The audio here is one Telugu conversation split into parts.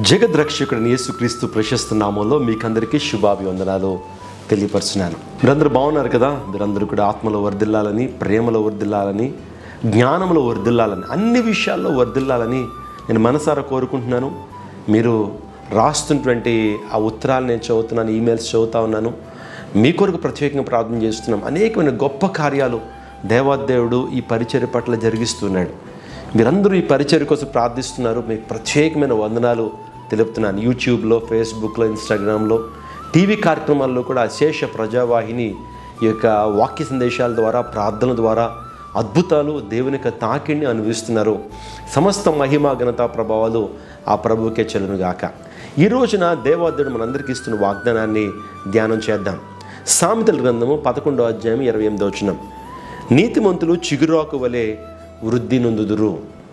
జగద్రక్షకుడిని యేసుక్రీస్తు ప్రశస్త నామంలో మీకందరికీ శుభాభివందనాలు తెలియపరుచున్నాను మీరందరూ బాగున్నారు కదా మీరందరూ కూడా ఆత్మలో వర్ధిల్లాలని ప్రేమలో వర్ధిల్లాలని జ్ఞానంలో వర్ధిల్లాలని అన్ని విషయాల్లో వర్ధిల్లాలని నేను మనసారా కోరుకుంటున్నాను మీరు రాస్తున్నటువంటి ఆ ఉత్తరాలు నేను చదువుతున్నాను ఈమెయిల్స్ చదువుతా ఉన్నాను మీ కొరకు ప్రత్యేకంగా ప్రార్థన చేస్తున్నాం అనేకమైన గొప్ప కార్యాలు దేవాదేవుడు ఈ పరిచర్య పట్ల జరిగిస్తున్నాడు మీరందరూ ఈ పరిచర్య కోసం ప్రార్థిస్తున్నారు మీకు ప్రత్యేకమైన వందనాలు తెలుపుతున్నాను యూట్యూబ్లో ఫేస్బుక్లో ఇన్స్టాగ్రామ్లో టీవీ కార్యక్రమాల్లో కూడా అశేష ప్రజావాహిని ఈ యొక్క వాక్య సందేశాల ద్వారా ప్రార్థన ద్వారా అద్భుతాలు దేవుని యొక్క తాకిడిని అనుభవిస్తున్నారు సమస్త మహిమ ఘనత ప్రభావాలు ఆ ప్రభువుకే చెల్లునుగాక ఈ రోజున దేవాదేవుడు మనందరికీ ఇస్తున్న వాగ్దానాన్ని ధ్యానం చేద్దాం సామెతల గ్రంథము పదకొండో అధ్యాయం ఇరవై ఎనిమిదో వచనం నీతిమంతులు చిగురాకు వలె వృద్ధి నొందుదురు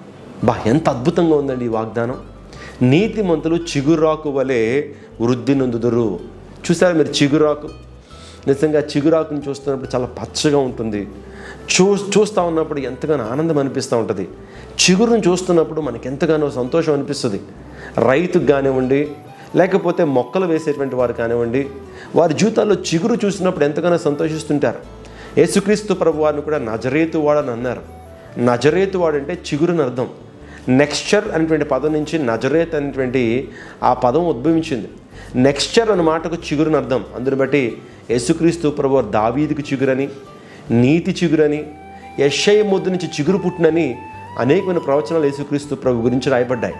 బా ఎంత అద్భుతంగా ఉందండి ఈ వాగ్దానం నీతిమంతులు చిగురాకు వలె వృద్ధి నొందుదురు చూసారా మీరు చిగురాకు నిజంగా చిగురాకుని చూస్తున్నప్పుడు చాలా పచ్చగా ఉంటుంది చూ చూస్తూ ఉన్నప్పుడు ఎంతగానో ఆనందం అనిపిస్తూ ఉంటుంది చిగురుని చూస్తున్నప్పుడు మనకి ఎంతగానో సంతోషం అనిపిస్తుంది రైతుకు కానివ్వండి లేకపోతే మొక్కలు వేసేటువంటి వారు కానివ్వండి వారి జీవితాల్లో చిగురు చూసినప్పుడు ఎంతగానో సంతోషిస్తుంటారు యేసుక్రీస్తు ప్రభు వారిని కూడా నజరేతు వాడని అన్నారు నజరేతు వాడంటే చిగురుని అర్థం నెక్స్చర్ అనేటువంటి పదం నుంచి నజరేత్ అనేటువంటి ఆ పదం ఉద్భవించింది నెక్స్చర్ అన్న మాటకు చిగురుని అర్థం అందుని బట్టి యేసుక్రీస్తు ప్రభు వారు దావీదికి చిగురని నీతి చిగురని యశ్ఐ ముద్దు నుంచి చిగురు పుట్టినని అనేకమైన ప్రవచనాలు యేసుక్రీస్తు ప్రభు గురించి రాయబడ్డాయి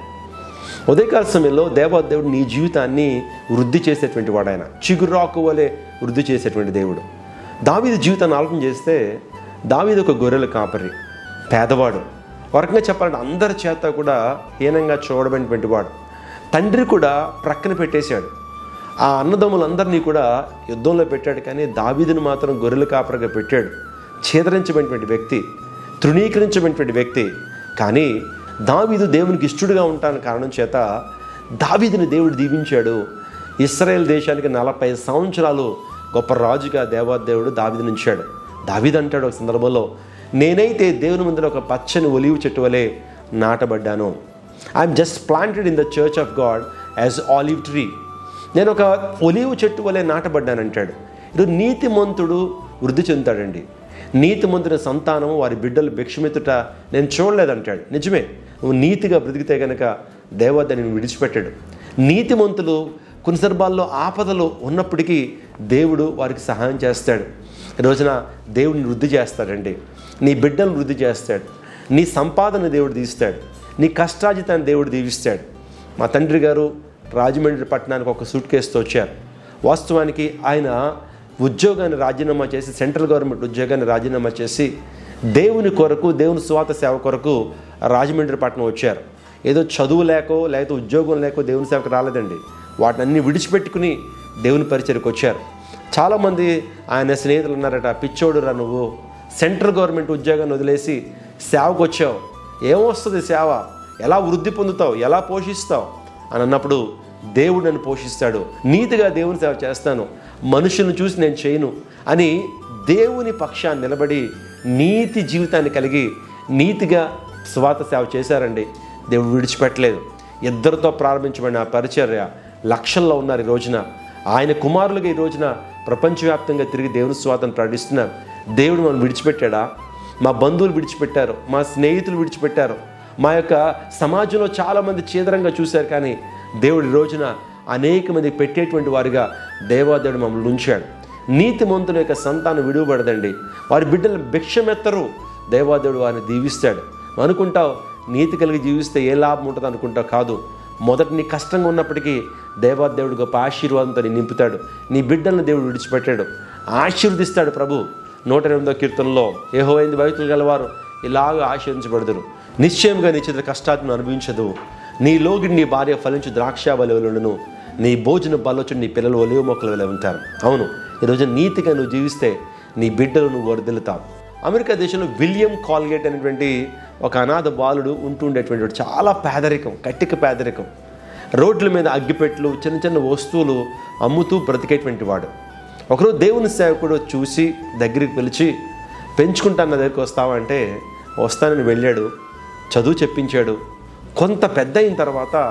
ఉదయకాల సమయంలో దేవాదేవుడు నీ జీవితాన్ని వృద్ధి చేసేటువంటి వాడు ఆయన చిగురాకు వలె వృద్ధి చేసేటువంటి దేవుడు దావీదు జీవితాన్ని ఆలోచన చేస్తే దావీదు ఒక గొర్రెల కాపరి పేదవాడు ఒక రకంగా చెప్పాలంటే అందరి చేత కూడా హీనంగా చూడబడినటువంటి వాడు తండ్రి కూడా ప్రక్కన పెట్టేశాడు ఆ అన్నదమ్ములందరినీ కూడా యుద్ధంలో పెట్టాడు కానీ దావీదుని మాత్రం గొర్రెల కాపరిగా పెట్టాడు ఛేదరించబడినటువంటి వ్యక్తి తృణీకరించబడినటువంటి వ్యక్తి కానీ దావీదు దేవునికి ఇష్టడుగా ఉంటాన కారణం చేత దావీదుని దేవుడు దీవించాడు ఇస్రాయేల్ దేశానికి నలభై సంవత్సరాలు గొప్ప రాజుగా దేవాదేవుడు దావీదుని ఉంచాడు దావీదు అంటాడు ఒక సందర్భంలో నేనైతే దేవుని ముందర ఒక పచ్చని ఒలివు చెట్టు వలె నాటబడ్డాను I'm just planted in the church of God as olive tree నేను ఒక ఒలివు చెట్టు వలె నాటబడ్డానంటాడు ఇది నీతిమంతుడు వృద్ధి చెందుతాడండి నీతిమంతుని సంతానము వారి బిడ్డలు భిక్షమెత్తుట నేను చూడలేదంటాడు నిజమే నువ్వు నీతిగా బ్రతికితే కనుక దేవతని విడిచిపెట్టాడు నీతిమంతులు కొన్ని సందర్భాల్లో ఆపదలు ఉన్నప్పటికీ దేవుడు వారికి సహాయం చేస్తాడు ఈ రోజున దేవుడిని వృద్ధి చేస్తాడండి నీ బిడ్డలను వృద్ధి చేస్తాడు నీ సంపాదన దేవుడు తీస్తాడు నీ కష్టాజితాన్ని దేవుడు దీవిస్తాడు మా తండ్రి గారు రాజమండ్రి పట్టణానికి ఒక సూట్ కేసుతో వచ్చారు వాస్తవానికి ఆయన ఉద్యోగాన్ని రాజీనామా చేసి సెంట్రల్ గవర్నమెంట్ ఉద్యోగాన్ని రాజీనామా చేసి దేవుని కొరకు దేవుని స్వాత సేవ కొరకు రాజమండ్రి పట్టణం వచ్చారు ఏదో చదువు లేకో లేకపోతే ఉద్యోగం లేకో దేవుని సేవకు రాలేదండి వాటిని అన్ని విడిచిపెట్టుకుని దేవుని పరిచయకు వచ్చారు చాలామంది ఆయన స్నేహితులు ఉన్నారట పిచ్చోడు రా నువ్వు సెంట్రల్ గవర్నమెంట్ ఉద్యోగాన్ని వదిలేసి సేవకు వచ్చావు ఏమొస్తుంది సేవ ఎలా వృద్ధి పొందుతావు ఎలా పోషిస్తావు అని అన్నప్పుడు దేవుడు నన్ను పోషిస్తాడు నీతిగా దేవుని సేవ చేస్తాను మనుషులను చూసి నేను చేయను అని దేవుని పక్షాన్ని నిలబడి నీతి జీవితాన్ని కలిగి నీతిగా స్వాత సేవ చేశారండి దేవుడు విడిచిపెట్టలేదు ఇద్దరితో ప్రారంభించబడిన ఆ పరిచర్య లక్షల్లో ఉన్నారు ఈ రోజున ఆయన కుమారులుగా ఈ రోజున ప్రపంచవ్యాప్తంగా తిరిగి దేవుని స్వాతను ప్రకటిస్తున్నారు దేవుడు మనం విడిచిపెట్టాడా మా బంధువులు విడిచిపెట్టారు మా స్నేహితులు విడిచిపెట్టారు మా యొక్క సమాజంలో చాలామంది చీదరంగా చూశారు కానీ దేవుడు ఈ రోజున అనేక మంది పెట్టేటువంటి వారిగా దేవాదేవుడు మమ్మల్ని ఉంచాడు నీతిమంతుల యొక్క సంతానం విడువబడదండి వారి బిడ్డలు భిక్షమెత్తరు దేవాదేవుడు వారిని దీవిస్తాడు అనుకుంటావు నీతి కలిగి జీవిస్తే ఏ లాభం ఉంటుంది అనుకుంటావు కాదు మొదట నీ కష్టంగా ఉన్నప్పటికీ దేవాదేవుడు గొప్ప ఆశీర్వాదంతో నీ నింపుతాడు నీ బిడ్డలను దేవుడు విడిచిపెట్టాడు ఆశీర్వదిస్తాడు ప్రభు నూట ఎనిమిదో కీర్తనలో ఏహోైంది వైతులు గలవారు ఇలాగ ఆశీర్వించబడదురు నిశ్చయంగా నీ చేతుల కష్టాలను అనుభవించదు నీ లోగిడి నీ భార్య ఫలించు ద్రాక్ష వలెవలుండును నీ భోజన బలొచ్చు నీ పిల్లలు ఒలివ మొక్కలు వలె ఉంటారు అవును ఈరోజు నీతిగా నువ్వు జీవిస్తే నీ బిడ్డలు నువ్వు వర్దిల్లుతావు అమెరికా దేశంలో విలియం కాల్గేట్ అనేటువంటి ఒక అనాథ బాలుడు ఉంటుండేటువంటి వాడు. చాలా పేదరికం కట్టిక పేదరికం రోడ్ల మీద అగ్గిపెట్లు చిన్న చిన్న వస్తువులు అమ్ముతూ బ్రతికేటువంటి వాడు ఒకరోజు దేవుని సేవకుడు చూసి దగ్గరికి పిలిచి పెంచుకుంటాను నా దగ్గరికి వస్తావా అంటే వస్తానని వెళ్ళాడు చదువు చెప్పించాడు కొంత పెద్ద అయిన తర్వాత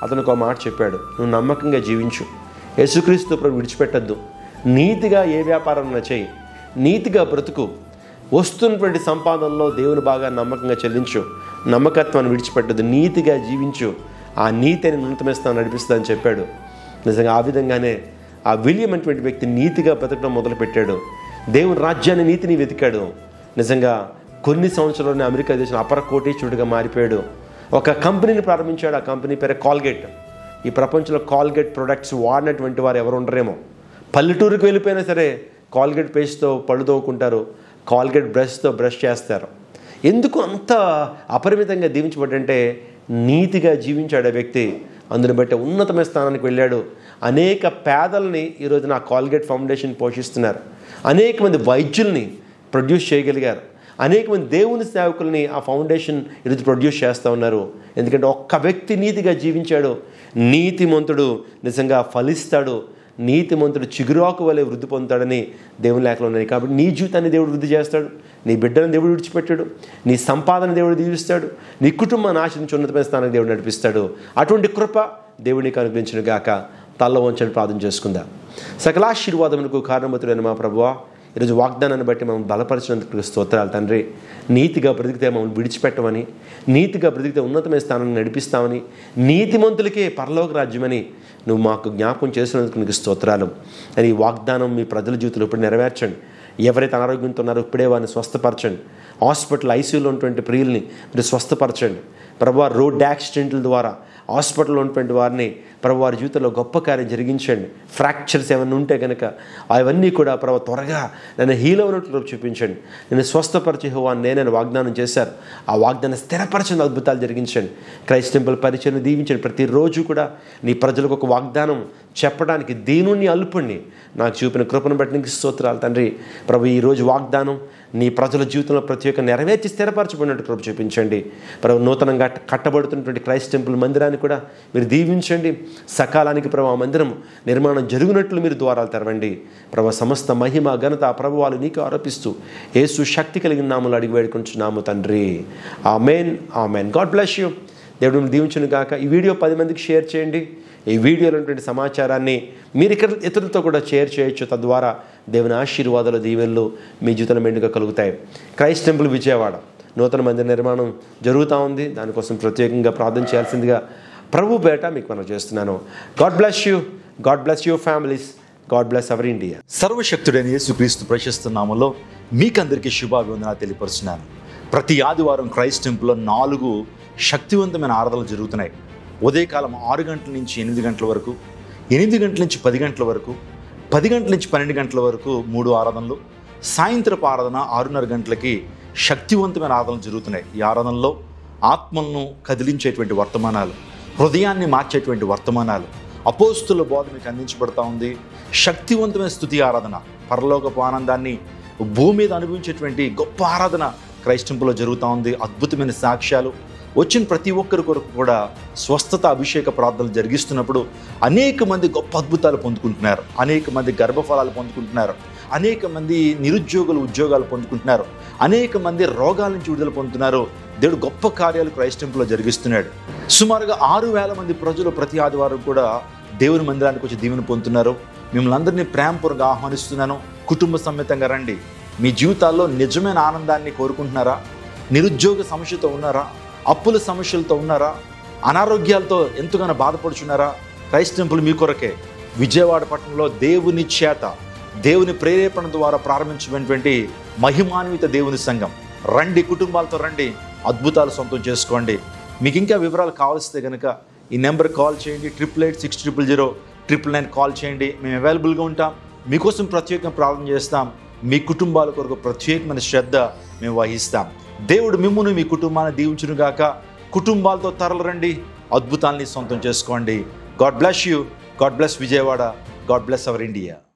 అతను ఒక మాట చెప్పాడు నువ్వు నమ్మకంగా జీవించు యేసుక్రీస్తు ప్రభు విడిచిపెట్టద్దు నీతిగా ఏ వ్యాపారం చేయి నీతిగా బ్రతుకు వస్తున్నటువంటి సంపాదనలో దేవుని బాగా నమ్మకంగా చెల్లించు నమ్మకత్వాన్ని విడిచిపెట్టద్దు నీతిగా జీవించు ఆ నీతి అని ఉన్నతమేస్తాను నడిపిస్తుందని చెప్పాడు నిజంగా ఆ విధంగానే ఆ విలియం అటువంటి వ్యక్తి నీతిగా బ్రతకడం మొదలుపెట్టాడు దేవుని రాజ్యాన్ని నీతిని వెతికాడు నిజంగా కొన్ని సంవత్సరాల్లోనే అమెరికా దేశం అపర కోటీశ్వరుడిగా మారిపోయాడు ఒక కంపెనీని ప్రారంభించాడు ఆ కంపెనీ పేరు కాల్గేట్ ఈ ప్రపంచంలో కాల్గేట్ ప్రొడక్ట్స్ వాడినటువంటి వారు ఎవరు ఉండరేమో పల్లెటూరుకి వెళ్ళిపోయినా సరే కాల్గేట్ పేస్ట్తో పళ్ళు తోముకుంటారు కాల్గేట్ బ్రష్తో బ్రష్ చేస్తారు ఎందుకు అంత అపరిమితంగా దీవించబడ్డంటే నీతిగా జీవించాడు ఆ వ్యక్తి అందుని బట్టి ఉన్నతమైన స్థానానికి వెళ్ళాడు అనేక పేదల్ని ఈరోజు నా కాల్గేట్ ఫౌండేషన్ పోషిస్తున్నారు అనేక మంది వైద్యుల్ని ప్రొడ్యూస్ చేయగలిగారు అనేక మంది దేవుని సేవకుల్ని ఆ ఫౌండేషన్ ఈరోజు ప్రొడ్యూస్ చేస్తూ ఉన్నారు ఎందుకంటే ఒక్క వ్యక్తి నీతిగా జీవించాడు నీతిమంతుడు నిజంగా ఫలిస్తాడు నీతిమంతుడు చిగురాకు వలె వృద్ధి పొందుతాడని దేవుని లేఖలో ఉన్నాయి కాబట్టి నీ జీవితాన్ని దేవుడు వృద్ధి చేస్తాడు నీ బిడ్డలను దేవుడు విడిచిపెట్టాడు నీ సంపాదన దేవుడు దీవిస్తాడు నీ కుటుంబాన్ని ఆశ్రయించి ఉన్నతమైన స్థానానికి దేవుడు నడిపిస్తాడు అటువంటి కృప దేవునికి అనుగ్రహించిన గాక తల్ల వంచని ప్రార్థన చేసుకుందాం సకలాశీర్వాదములకు కారణమతుడైన మా ప్రభువా ఈరోజు వాగ్దానాన్ని బట్టి మనం బలపరిచినందుకు స్తోత్రాలు తండ్రి నీతిగా బ్రతికితే మమ్మల్ని విడిచిపెట్టమని నీతిగా బ్రతికితే ఉన్నతమైన స్థానాన్ని నడిపిస్తామని నీతిమంతులకే పరలోక రాజ్యమని నువ్వు మాకు జ్ఞాపకం చేసినందుకు నీకు స్తోత్రాలు అని ఈ వాగ్దానం మీ ప్రజల జీవితంలో ఇప్పుడు నెరవేర్చండి ఎవరైతే అనారోగ్యంతో ఉన్నారో ఇప్పుడే వారిని స్వస్థపరచండి హాస్పిటల్ ఐసీయూలో ఉన్నటువంటి ప్రియుల్ని మీరు స్వస్థపరచండి ప్రభు రోడ్ యాక్సిడెంట్ల ద్వారా హాస్పిటల్లో ఉన్నటువంటి వారిని ప్రభు వారి జీవితంలో గొప్ప కార్యం జరిగించండి ఫ్రాక్చర్స్ ఏమైనా ఉంటే కనుక అవన్నీ కూడా ప్రభు త్వరగా నన్ను హీల్ అయినట్లు చూపించండి నేను స్వస్థపరిచి హోవా నేనని వాగ్దానం చేశారు ఆ వాగ్దానం స్థిరపరచని అద్భుతాలు జరిగించండి క్రైస్ట్ టెంపుల్ పరిచయం దీవించండి ప్రతిరోజు కూడా నీ ప్రజలకు ఒక వాగ్దానం చెప్పడానికి దీనుని అల్పుణ్ణి నాకు చూపిన కృపను బట్టి నీకు స్తోత్రాలు తండ్రి ప్రభు ఈరోజు వాగ్దానం నీ ప్రజల జీవితంలో ప్రతి ఒక్క నెరవేర్చి స్థిరపరచబడినట్టు కృప చూపించండి ప్రభు నూతనంగా కట్టబడుతున్నటువంటి క్రైస్ట్ టెంపుల్ మందిరాన్ని కూడా మీరు దీవించండి సకాలానికి ప్రభు ఆ మందిరం నిర్మాణం జరుగునట్లు మీరు ద్వారాలు తెరవండి ప్రభు సమస్త మహిమ ఘనత ప్రభువాలు నీకు ఆరోపిస్తూ యేసు శక్తి కలిగిన నామలు అడిగి వేడుకుంటున్నాము తండ్రి ఆ మెయిన్ ఆ మెయిన్ గాడ్ బ్లెస్ యూ దేవుడు దీవించును గాక ఈ వీడియో పది మందికి షేర్ చేయండి ఈ వీడియోలో ఉన్నటువంటి సమాచారాన్ని మీరు ఇక్కడ ఇతరులతో కూడా షేర్ చేయొచ్చు తద్వారా దేవుని ఆశీర్వాదాలు దీవెనలు మీ జీవితంలో మెండుగా కలుగుతాయి క్రైస్ట్ టెంపుల్ విజయవాడ నూతన మందిర నిర్మాణం జరుగుతూ ఉంది దానికోసం ప్రత్యేకంగా ప్రార్థన చేయాల్సిందిగా ప్రభు బేట మీకు మనం చేస్తున్నాను God bless you God bless your families God bless our India సర్వశక్తుడైన యేసుక్రీస్తు ప్రశస్త నామంలో మీకందరికీ శుభాభివందనాలు తెలియపరుస్తున్నాను ప్రతి ఆదివారం క్రైస్ట్ టెంపుల్లో నాలుగు శక్తివంతమైన ఆరాధనలు జరుగుతున్నాయి ఉదయకాలం ఆరు గంటల నుంచి ఎనిమిది గంటల వరకు ఎనిమిది గంటల నుంచి పది గంటల వరకు పది గంటల నుంచి పన్నెండు గంటల వరకు మూడు ఆరాధనలు సాయంత్రపు ఆరాధన ఆరున్నర గంటలకి శక్తివంతమైన ఆరాధనలు జరుగుతున్నాయి ఈ ఆరాధనలో ఆత్మలను కదిలించేటువంటి వర్తమానాలు హృదయాన్ని మార్చేటువంటి వర్తమానాలు అపోస్తుల బోధ మీకు అందించబడతా ఉంది శక్తివంతమైన స్థుతి ఆరాధన పరలోకపు ఆనందాన్ని భూమి మీద అనుభవించేటువంటి గొప్ప ఆరాధన క్రైస్టింపులో జరుగుతూ ఉంది అద్భుతమైన సాక్ష్యాలు వచ్చిన ప్రతి ఒక్కరి కొరకు కూడా స్వస్థత అభిషేక ప్రార్థనలు జరిగిస్తున్నప్పుడు అనేక మంది గొప్ప అద్భుతాలు పొందుకుంటున్నారు అనేక మంది గర్భఫలాలు పొందుకుంటున్నారు అనేక మంది నిరుద్యోగులు ఉద్యోగాలు పొందుకుంటున్నారు అనేక మంది రోగాల నుంచి విడుదల పొందుతున్నారు దేవుడు గొప్ప కార్యాలు క్రైస్టింపులో జరిగిస్తున్నాడు సుమారుగా ఆరు వేల మంది ప్రజలు ప్రతి ఆదివారం కూడా దేవుని మందిరానికి వచ్చి దీవెన పొందుతున్నారు మిమ్మల్ని అందరినీ ప్రేమపూర్వకంగా ఆహ్వానిస్తున్నాను కుటుంబ సమేతంగా రండి మీ జీవితాల్లో నిజమైన ఆనందాన్ని కోరుకుంటున్నారా నిరుద్యోగ సమస్యతో ఉన్నారా అప్పుల సమస్యలతో ఉన్నారా అనారోగ్యాలతో ఎంతగానో బాధపడుచున్నారా క్రైస్ట్ టెంపుల్ మీ కొరకే విజయవాడ పట్టణంలో దేవుని చేత దేవుని ప్రేరేపణ ద్వారా ప్రారంభించినటువంటి మహిమాన్విత దేవుని సంఘం రండి కుటుంబాలతో రండి అద్భుతాలు సొంతం చేసుకోండి మీకు ఇంకా వివరాలు కావాల్సితే కనుక ఈ నెంబర్ కాల్ చేయండి triple eight six triple zero triple nine call చేయండి మేము అవైలబుల్గా ఉంటాం మీకోసం ప్రత్యేకంగా ప్రార్థన చేస్తాం మీ కుటుంబాల కొరకు ప్రత్యేకమైన శ్రద్ధ మేము వహిస్తాం దేవుడు మిమ్మును మీ కుటుంబాన్ని దీవించును గాక కుటుంబాలతో తరలిరండి అద్భుతాల్ని సొంతం చేసుకోండి God bless you God bless Vijayawada God bless our India